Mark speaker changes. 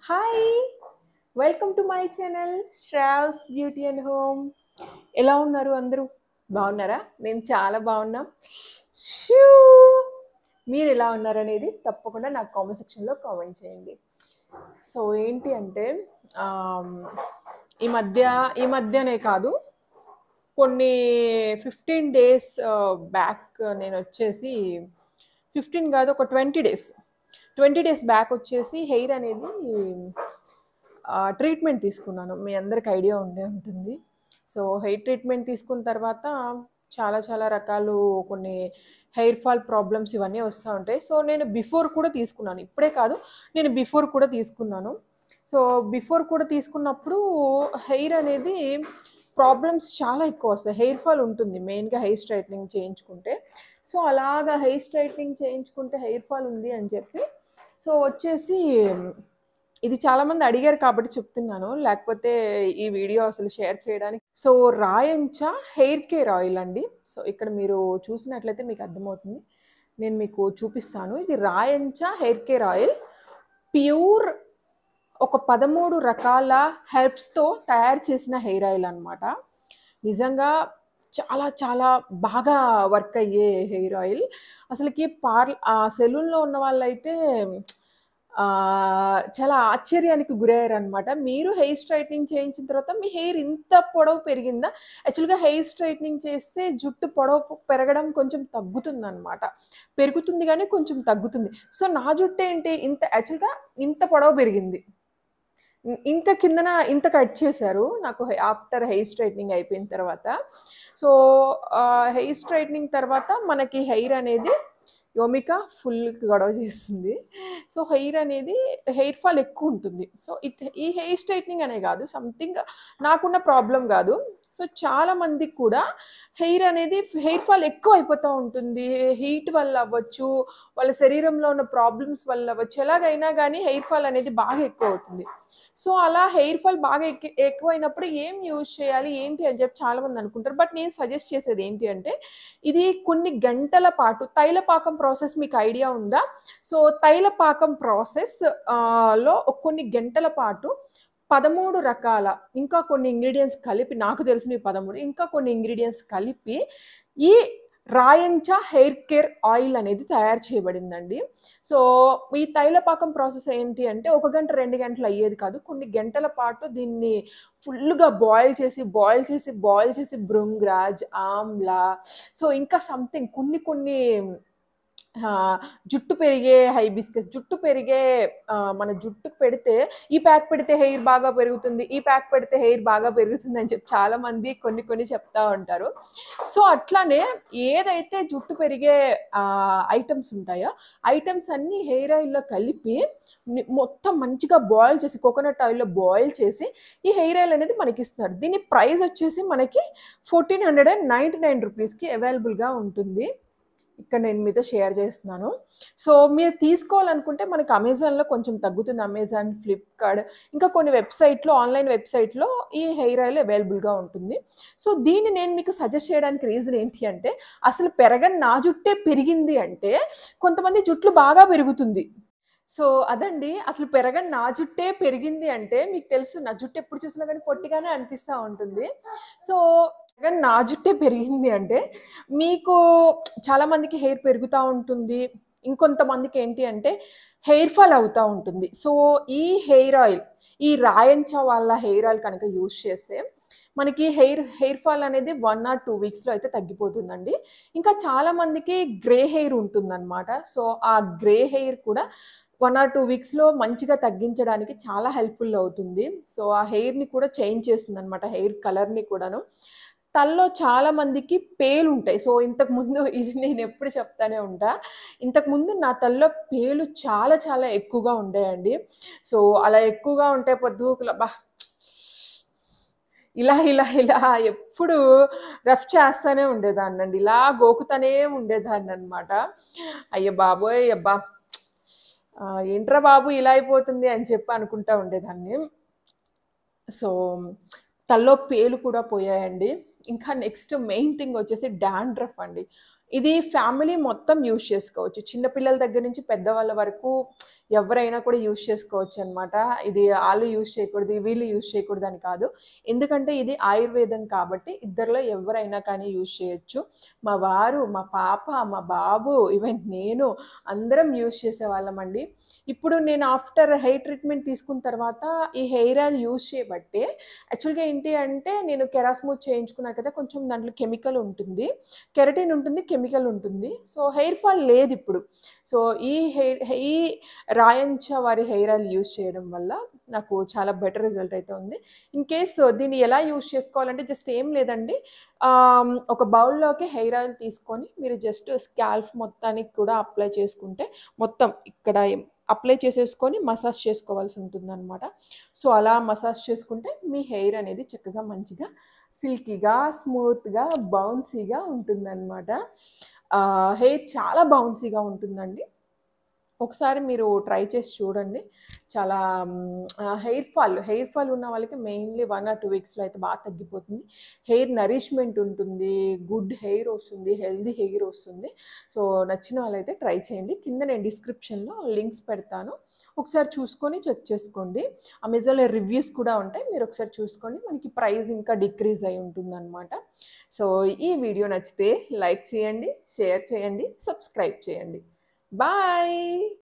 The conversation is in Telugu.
Speaker 1: hi welcome to my channel Sravs beauty and home ఎలా ఉన్నారు అందరూ బాగున్నారా మేము చాలా బాగున్నాం షూ మీరు ఎలా ఉన్నారనేది తప్పకుండా నాకు కామెంట్ సెక్షన్లో కామెంట్ చేయండి సో ఏంటి అంటే ఆమ్, ఈ మధ్య ఈ మధ్యనే కాదు కొన్ని ఫిఫ్టీన్ డేస్ బ్యాక్ నేను వచ్చేసి ఫిఫ్టీన్ కాదు ఒక twenty days twenty days back వచ్చేసి హెయిర్ అనేది ట్రీట్మెంట్ తీసుకున్నాను మీ అందరికి ఐడియా ఉండే ఉంటుంది సో హెయిర్ ట్రీట్మెంట్ తీసుకున్న తర్వాత చాలా చాలా రకాలు కొన్ని హెయిర్ ఫాల్ ప్రాబ్లమ్స్ ఇవన్నీ వస్తూ ఉంటాయి సో నేను బిఫోర్ కూడా తీసుకున్నాను ఇప్పుడే కాదు నేను బిఫోర్ కూడా తీసుకున్నాను సో బిఫోర్ కూడా తీసుకున్నప్పుడు హెయిర్ అనేది ప్రాబ్లమ్స్ చాలా ఎక్కువ వస్తాయి హెయిర్ ఫాల్ ఉంటుంది మెయిన్గా హెయిర్ స్ట్రైట్నింగ్ చేయించుకుంటే సో అలాగా హెయిర్ స్ట్రైట్నింగ్ చేయించుకుంటే హెయిర్ ఫాల్ ఉంది అని చెప్పి సో వచ్చేసి ఇది చాలామంది అడిగారు కాబట్టి చెప్తున్నాను లేకపోతే ఈ వీడియో అసలు షేర్ చేయడానికి so Rayancha hair care oil అండి సో ఇక్కడ మీరు చూసినట్లయితే మీకు అర్థమవుతుంది నేను మీకు చూపిస్తాను ఇది Rayancha hair care oil pure ఒక పదమూడు రకాల హెర్బ్స్తో తయారు చేసిన హెయిర్ ఆయిల్ అనమాట నిజంగా చాలా చాలా బాగా వర్క్ అయ్యే హెయిర్ ఆయిల్ అసలుకి పార్ ఆ సెలూన్లో ఉన్న వాళ్ళైతే ఆ, చాలా ఆశ్చర్యానికి గురయ్యారు అనమాట మీరు హెయిర్ స్ట్రైట్నింగ్ చేయించిన తర్వాత మీ హెయిర్ ఇంత పొడవు పెరిగిందా యాక్చువల్గా హెయిర్ స్ట్రైట్నింగ్ చేస్తే జుట్టు పొడవు పెరగడం కొంచెం తగ్గుతుంది అనమాట పెరుగుతుంది కానీ కొంచెం తగ్గుతుంది సో నా జుట్టు ఏంటి ఇంత యాక్చువల్గా ఇంత పొడవు పెరిగింది ఇం- ఇంకా కిందన ఇంత కట్ చేశారు నాకు ఆఫ్టర్ హెయిర్ స్ట్రైట్నింగ్ అయిపోయిన తర్వాత సో హెయిర్ స్ట్రైట్నింగ్ తర్వాత మనకి హెయిర్ అనేది యోమిక ఫుల్ గొడవ చేస్తుంది సో హెయిర్ అనేది హెయిర్ ఫాల్ ఎక్కువ ఉంటుంది సో ఇట్ ఈ హెయిర్ స్ట్రైట్నింగ్ అనే కాదు సంథింగ్ నాకున్న ప్రాబ్లం కాదు సో చాలా మందికి కూడా హెయిర్ అనేది హెయిర్ ఫాల్ ఎక్కువ అయిపోతూ ఉంటుంది హీట్ వల్ల అవ్వచ్చు వాళ్ళ శరీరంలో ఉన్న ప్రాబ్లమ్స్ వల్ల అవ్వచ్చు ఎలాగైనా కానీ హెయిర్ ఫాల్ అనేది బాగా ఎక్కువ అవుతుంది సో అలా హెయిర్ ఫాల్ బాగా ఎక్కి ఎక్కువైనప్పుడు ఏం యూజ్ చేయాలి ఏంటి అని చెప్పి చాలా మంది అనుకుంటారు బట్ నేను సజెస్ట్ చేసేది ఏంటి అంటే ఇది కొన్ని గంటల పాటు తైలపాకం ప్రాసెస్ మీకు ఐడియా ఉందా సో తైలపాకం ప్రాసెస్ ఆ, లో కొన్ని గంటల పాటు పదమూడు రకాల ఇంకా కొన్ని ఇంగ్రీడియంట్స్ కలిపి నాకు తెలిసిన ఈ పదమూడు ఇంకా కొన్ని ఇంగ్రీడియంట్స్ కలిపి ఈ రాయంచా హెయిర్ కేర్ ఆయిల్ అనేది తయారు చేయబడిందండి సో ఈ తైలపాకం ప్రాసెస్ ఏంటి అంటే ఒక గంట రెండు గంటలు అయ్యేది కాదు కొన్ని గంటల పాటు దీన్ని ఫుల్గా బాయిల్ చేసి బాయిల్ చేసి బాయిల్ చేసి భృంగ్రాజ్ ఆమ్లా సో ఇంకా సంథింగ్ కొన్ని కొన్ని ఆ, జుట్టు పెరిగే హైబిస్కస్ జుట్టు పెరిగే ఆ, మన జుట్టుకు పెడితే ఈ ప్యాక్ పెడితే హెయిర్ బాగా పెరుగుతుంది ఈ ప్యాక్ పెడితే హెయిర్ బాగా పెరుగుతుంది అని చెప్పి చాలా మంది కొన్ని కొన్ని చెప్తా ఉంటారు సో అట్లానే ఏదైతే జుట్టు పెరిగే ఐటమ్స్ ఉంటాయో ఐటమ్స్ అన్ని హెయిర్ ఆయిల్లో కలిపి ని- మొత్తం మంచిగా బాయిల్ చేసి కోకోనట్ ఆయిల్లో బాయిల్ చేసి ఈ హెయిర్ ఆయిల్ అనేది మనకి ఇస్తున్నారు దీని ప్రైస్ వచ్చేసి మనకి fourteen hundred and ninety nine రూపీస్కి అవైలబుల్గా ఉంటుంది ఇక్కడ నేను మీతో షేర్ చేస్తున్నాను సో మీరు తీసుకోవాలనుకుంటే మనకి అమెజాన్లో కొంచెం తగ్గుతుంది అమెజాన్ ఫ్లిప్కార్ట్ ఇంకా కొన్ని వెబ్సైట్లో ఆన్లైన్ వెబ్సైట్లో ఈ హెయిర్ ఆయిల్ అవైలబుల్గా ఉంటుంది సో దీన్ని నేను మీకు సజెస్ట్ చేయడానికి రీజన్ ఏంటి అంటే అసలు పెరగని నా జుట్టే పెరిగింది అంటే కొంతమంది జుట్లు బాగా పెరుగుతుంది సో అదండి అసలు పెరగని నా జుట్టే పెరిగింది అంటే మీకు తెలుసు నా జుట్టు ఎప్పుడు చూసినా కానీ పొట్టిగానే అనిపిస్తూ ఉంటుంది సో పెరగని నా జుట్టే పెరిగింది అంటే మీకు చాలా మందికి హెయిర్ పెరుగుతూ ఉంటుంది ఇంకొంతమందికి ఏంటి అంటే హెయిర్ ఫాల్ అవుతూ ఉంటుంది సో ఈ హెయిర్ ఆయిల్ ఈ రాయంచా వాళ్ళ హెయిర్ ఆయిల్ కనుక యూజ్ చేస్తే మనకి హెయిర్ హెయిర్ ఫాల్ అనేది వన్ ఆర్ టూ వీక్స్లో అయితే తగ్గిపోతుందండి ఇంకా చాలా మందికి గ్రే హెయిర్ ఉంటుందన్నమాట సో ఆ గ్రే హెయిర్ కూడా వన్ ఆర్ టూ వీక్స్లో మంచిగా తగ్గించడానికి చాలా హెల్ప్ఫుల్ అవుతుంది సో ఆ హెయిర్ని కూడా చేంజ్ చేస్తుంది అనమాట హెయిర్ కలర్ని కూడాను తల్లో చాలా మందికి పేలు ఉంటాయి సో ఇంతకు ముందు ఇది నేను ఎప్పుడు చెప్తానే ఉంటా ఇంతకు ముందు నా తల్లో పేలు చాలా చాలా ఎక్కువగా ఉండేయండి సో అలా ఎక్కువగా ఉంటే పొద్దుకుల బా ఇలా ఇలా ఇలా ఎప్పుడు రఫ్ చేస్తానే ఉండేదాన్ని అండి ఇలా గోకుతానే ఉండేదాన్ని అనమాట అయ్య బాబోయ్ అబ్బా ఆ, ఏంట్రా బాబు ఇలా అయిపోతుంది అని చెప్పి అనుకుంటా ఉండేదాన్ని సో తల్లో పేలు కూడా పోయాయండి ఇంకా నెక్స్ట్ మెయిన్ థింగ్ వచ్చేసి డాండ్రఫ్ అండి ఇది ఫ్యామిలీ మొత్తం యూజ్ చేసుకోవచ్చు చిన్నపిల్లల దగ్గర నుంచి పెద్దవాళ్ళ వరకు ఎవరైనా కూడా యూజ్ చేసుకోవచ్చు అనమాట ఇది వాళ్ళు యూజ్ చేయకూడదు వీళ్ళు యూజ్ చేయకూడదు అని కాదు ఎందుకంటే ఇది ఆయుర్వేదం కాబట్టి ఇద్దరిలో ఎవరైనా కానీ యూజ్ చేయొచ్చు మా వారు మా పాప మా బాబు ఈవెన్ నేను అందరం యూజ్ చేసేవాళ్ళమండి ఇప్పుడు నేను ఆఫ్టర్ హెయిర్ ట్రీట్మెంట్ తీసుకున్న తర్వాత ఈ హెయిర్ ఆయిల్ యూజ్ చేయబట్టే యాక్చువల్గా ఏంటి అంటే నేను కెరాస్మూత్ చేయించుకున్నాను కదా కొంచెం దాంట్లో కెమికల్ ఉంటుంది కెరటిన్ ఉంటుంది కెమికల్ ఉంటుంది సో హెయిర్ ఫాల్ లేదు ఇప్పుడు సో ఈ హెయిర్ ఈ రాయంచ వారి హెయిర్ ఆయిల్ యూజ్ చేయడం వల్ల నాకు చాలా బెటర్ రిజల్ట్ అయితే ఉంది ఇన్ కేస్ దీన్ని ఎలా యూజ్ చేసుకోవాలంటే జస్ట్ ఏం లేదండి ఆమ్, ఒక బౌల్లోకి హెయిర్ ఆయిల్ తీసుకొని మీరు జస్ట్ స్కాల్ఫ్ మొత్తానికి కూడా అప్లై చేసుకుంటే మొత్తం ఇక్కడ అప్లై చేసేసుకొని మసాజ్ చేసుకోవాల్సి ఉంటుంది అనమాట సో అలా మసాజ్ చేసుకుంటే మీ హెయిర్ అనేది చక్కగా మంచిగా సిల్కీగా స్మూత్గా బౌన్సీగా ఉంటుందన్నమాట హెయిర్ చాలా బౌన్సీగా ఉంటుందండి ఒకసారి మీరు ట్రై చేసి చూడండి చాలా హెయిర్ ఫాల్ హెయిర్ ఫాల్ ఉన్న వాళ్ళకి మెయిన్లీ వన్ ఆర్ టూ వీక్స్లో అయితే బాగా తగ్గిపోతుంది హెయిర్ నరిష్మెంట్ ఉంటుంది గుడ్ హెయిర్ వస్తుంది హెల్దీ హెయిర్ వస్తుంది సో నచ్చిన వాళ్ళైతే ట్రై చేయండి కింద నేను డిస్క్రిప్షన్లో లింక్స్ పెడతాను ఒకసారి చూసుకొని చెక్ చేసుకోండి అమెజాన్లో రివ్యూస్ కూడా ఉంటాయి మీరు ఒకసారి చూసుకోండి మనకి ప్రైస్ ఇంకా డిక్రీజ్ అయి ఉంటుందన్నమాట సో ఈ వీడియో నచ్చితే లైక్ చేయండి షేర్ చేయండి సబ్స్క్రైబ్ చేయండి బాయ్